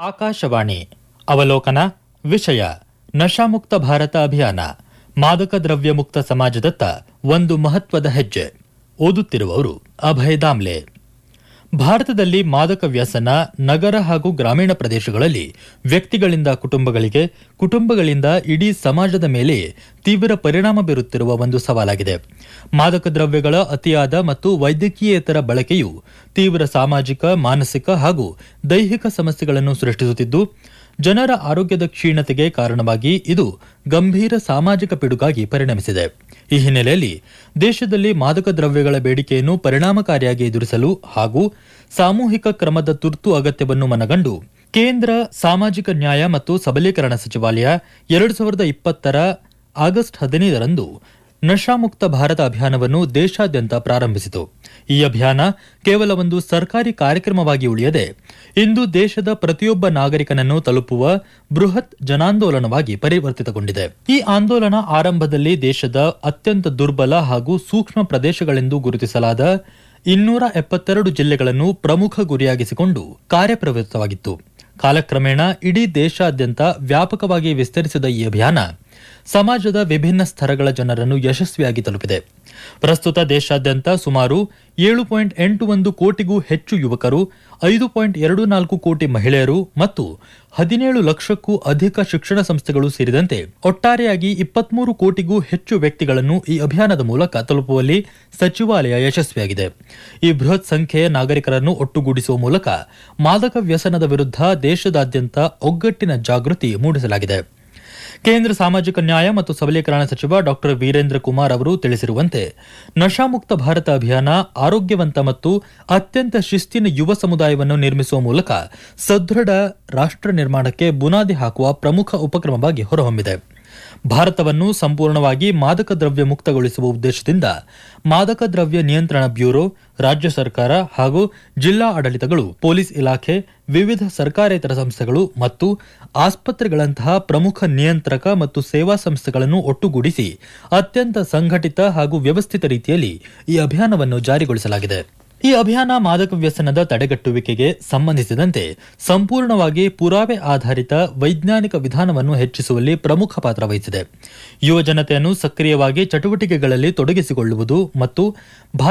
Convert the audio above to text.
ಆಕಾಶವಾಣಿ ಅವಲೋಕನ ವಿಷಯ ನಶಾಮುಕ್ತ ಭಾರತ ಅಭಿಯಾನ ಮಾದಕ ದ್ರವ್ಯ ಮುಕ್ತ ಸಮಾಜದತ್ತ ಒಂದು ಮಹತ್ವದ ಹೆಜ್ಜೆ ಓದುತ್ತಿರುವವರು ಅಭಯ್ ದಾಮ್ಲೆ ಭಾರತದಲ್ಲಿ ಮಾದಕ ವ್ಯಸನ ನಗರ ಹಾಗೂ ಗ್ರಾಮೀಣ ಪ್ರದೇಶಗಳಲ್ಲಿ ವ್ಯಕ್ತಿಗಳಿಂದ ಕುಟುಂಬಗಳಿಗೆ ಕುಟುಂಬಗಳಿಂದ ಇಡೀ ಸಮಾಜದ ಮೇಲೆ ತೀವ್ರ ಪರಿಣಾಮ ಬೀರುತ್ತಿರುವ ಒಂದು ಸವಾಲಾಗಿದೆ ಮಾದಕ ದ್ರವ್ಯಗಳ ಅತಿಯಾದ ಮತ್ತು ವೈದ್ಯಕೀಯೇತರ ಬಳಕೆಯು ತೀವ್ರ ಸಾಮಾಜಿಕ ಮಾನಸಿಕ ಹಾಗೂ ದೈಹಿಕ ಸಮಸ್ಯೆಗಳನ್ನು ಸೃಷ್ಟಿಸುತ್ತಿದ್ದು ಜನರ ಆರೋಗ್ಯದ ಕ್ಷೀಣತೆಗೆ ಕಾರಣವಾಗಿ ಇದು ಗಂಭೀರ ಸಾಮಾಜಿಕ ಪಿಡುಗಾಗಿ ಪರಿಣಮಿಸಿದೆ ಈ ಹಿನ್ನೆಲೆಯಲ್ಲಿ ದೇಶದಲ್ಲಿ ಮಾದಕ ದ್ರವ್ಯಗಳ ಬೇಡಿಕೆಯನ್ನು ಪರಿಣಾಮಕಾರಿಯಾಗಿ ಎದುರಿಸಲು ಹಾಗೂ ಸಾಮೂಹಿಕ ಕ್ರಮದ ತುರ್ತು ಅಗತ್ಯವನ್ನು ಮನಗಂಡು ಕೇಂದ್ರ ಸಾಮಾಜಿಕ ನ್ಯಾಯ ಮತ್ತು ಸಬಲೀಕರಣ ಸಚಿವಾಲಯ ಎರಡು ಸಾವಿರದ ಇಪ್ಪತ್ತರ ಆಗಸ್ಟ್ ಹದಿನೈದರಂದು ನಶಾಮುಕ್ತ ಭಾರತ ಅಭಿಯಾನವನ್ನು ದೇಶಾದ್ಯಂತ ಪ್ರಾರಂಭಿಸಿತು ಈ ಅಭಿಯಾನ ಕೇವಲ ಒಂದು ಸರ್ಕಾರಿ ಕಾರ್ಯಕ್ರಮವಾಗಿ ಉಳಿಯದೆ ಇಂದು ದೇಶದ ಪ್ರತಿಯೊಬ್ಬ ನಾಗರಿಕನನ್ನು ತಲುಪುವ ಬೃಹತ್ ಜನಾಂದೋಲನವಾಗಿ ಪರಿವರ್ತಿತಗೊಂಡಿದೆ ಈ ಆಂದೋಲನ ಆರಂಭದಲ್ಲಿ ದೇಶದ ಅತ್ಯಂತ ದುರ್ಬಲ ಹಾಗೂ ಸೂಕ್ಷ್ಮ ಪ್ರದೇಶಗಳೆಂದು ಗುರುತಿಸಲಾದ ಇನ್ನೂರ ಎಪ್ಪತ್ತೆರಡು ಜಿಲ್ಲೆಗಳನ್ನು ಪ್ರಮುಖ ಗುರಿಯಾಗಿಸಿಕೊಂಡು ಕಾರ್ಯಪ್ರವೃತ್ತವಾಗಿತ್ತು ಕಾಲಕ್ರಮೇಣ ಇಡೀ ದೇಶಾದ್ಯಂತ ವ್ಯಾಪಕವಾಗಿ ವಿಸ್ತರಿಸಿದ ಈ ಅಭಿಯಾನ ಸಮಾಜದ ವಿಭಿನ್ನ ಸ್ತರಗಳ ಜನರನ್ನು ಯಶಸ್ವಿಯಾಗಿ ತಲುಪಿದೆ ಪ್ರಸ್ತುತ ದೇಶಾದ್ಯಂತ ಸುಮಾರು ಏಳು ಪಾಯಿಂಟ್ ಎಂಟು ಒಂದು ಕೋಟಿಗೂ ಹೆಚ್ಚು ಯುವಕರು ಐದು ಪಾಯಿಂಟ್ ಎರಡು ನಾಲ್ಕು ಕೋಟಿ ಮಹಿಳೆಯರು ಮತ್ತು ಹದಿನೇಳು ಲಕ್ಷಕ್ಕೂ ಅಧಿಕ ಶಿಕ್ಷಣ ಸಂಸ್ಥೆಗಳು ಸೇರಿದಂತೆ ಒಟ್ಟಾರೆಯಾಗಿ ಇಪ್ಪತ್ಮೂರು ಕೋಟಿಗೂ ಹೆಚ್ಚು ವ್ಯಕ್ತಿಗಳನ್ನು ಈ ಅಭಿಯಾನದ ಮೂಲಕ ತಲುಪುವಲ್ಲಿ ಸಚಿವಾಲಯ ಯಶಸ್ವಿಯಾಗಿದೆ ಈ ಬೃಹತ್ ಸಂಖ್ಯೆಯ ನಾಗರಿಕರನ್ನು ಒಟ್ಟುಗೂಡಿಸುವ ಮೂಲಕ ಮಾದಕ ವ್ಯಸನದ ವಿರುದ್ಧ ದೇಶದಾದ್ಯಂತ ಒಗ್ಗಟ್ಟಿನ ಜಾಗೃತಿ ಮೂಡಿಸಲಾಗಿದೆ ಕೇಂದ್ರ ಸಾಮಾಜಿಕ ನ್ಯಾಯ ಮತ್ತು ಸಬಲೀಕರಣ ಸಚಿವ ಡಾಕ್ಟರ್ ವೀರೇಂದ್ರ ಕುಮಾರ್ ಅವರು ತಿಳಿಸಿರುವಂತೆ ನಶಾಮುಕ್ತ ಭಾರತ ಅಭಿಯಾನ ಆರೋಗ್ಯವಂತ ಮತ್ತು ಅತ್ಯಂತ ಶಿಸ್ತಿನ ಯುವ ಸಮುದಾಯವನ್ನು ನಿರ್ಮಿಸುವ ಮೂಲಕ ಸದೃಢ ರಾಷ್ಟ್ರ ನಿರ್ಮಾಣಕ್ಕೆ ಬುನಾದಿ ಹಾಕುವ ಪ್ರಮುಖ ಉಪಕ್ರಮವಾಗಿ ಹೊರಹೊಮ್ಮಿದೆ ಭಾರತವನ್ನು ಸಂಪೂರ್ಣವಾಗಿ ಮಾದಕ ದ್ರವ್ಯ ಮುಕ್ತಗೊಳಿಸುವ ಉದ್ದೇಶದಿಂದ ಮಾದಕ ದ್ರವ್ಯ ನಿಯಂತ್ರಣ ಬ್ಯೂರೋ ರಾಜ್ಯ ಸರ್ಕಾರ ಹಾಗೂ ಜಿಲ್ಲಾ ಆಡಳಿತಗಳು ಪೊಲೀಸ್ ಇಲಾಖೆ ವಿವಿಧ ಸರ್ಕಾರೇತರ ಸಂಸ್ಥೆಗಳು ಮತ್ತು ಆಸ್ಪತ್ರೆಗಳಂತಹ ಪ್ರಮುಖ ನಿಯಂತ್ರಕ ಮತ್ತು ಸೇವಾ ಸಂಸ್ಥೆಗಳನ್ನು ಒಟ್ಟುಗೂಡಿಸಿ ಅತ್ಯಂತ ಸಂಘಟಿತ ಹಾಗೂ ವ್ಯವಸ್ಥಿತ ರೀತಿಯಲ್ಲಿ ಈ ಅಭಿಯಾನವನ್ನು ಜಾರಿಗೊಳಿಸಲಾಗಿದೆ ಈ ಅಭಿಯಾನ ಮಾದಕ ವ್ಯಸನದ ತಡೆಗಟ್ಟುವಿಕೆಗೆ ಸಂಬಂಧಿಸಿದಂತೆ ಸಂಪೂರ್ಣವಾಗಿ ಪುರಾವೆ ಆಧಾರಿತ ವೈಜ್ಞಾನಿಕ ವಿಧಾನವನ್ನು ಹೆಚ್ಚಿಸುವಲ್ಲಿ ಪ್ರಮುಖ ಪಾತ್ರ ವಹಿಸಿದೆ ಯುವ ಜನತೆಯನ್ನು ಸಕ್ರಿಯವಾಗಿ ಚಟುವಟಿಕೆಗಳಲ್ಲಿ ತೊಡಗಿಸಿಕೊಳ್ಳುವುದು ಮತ್ತು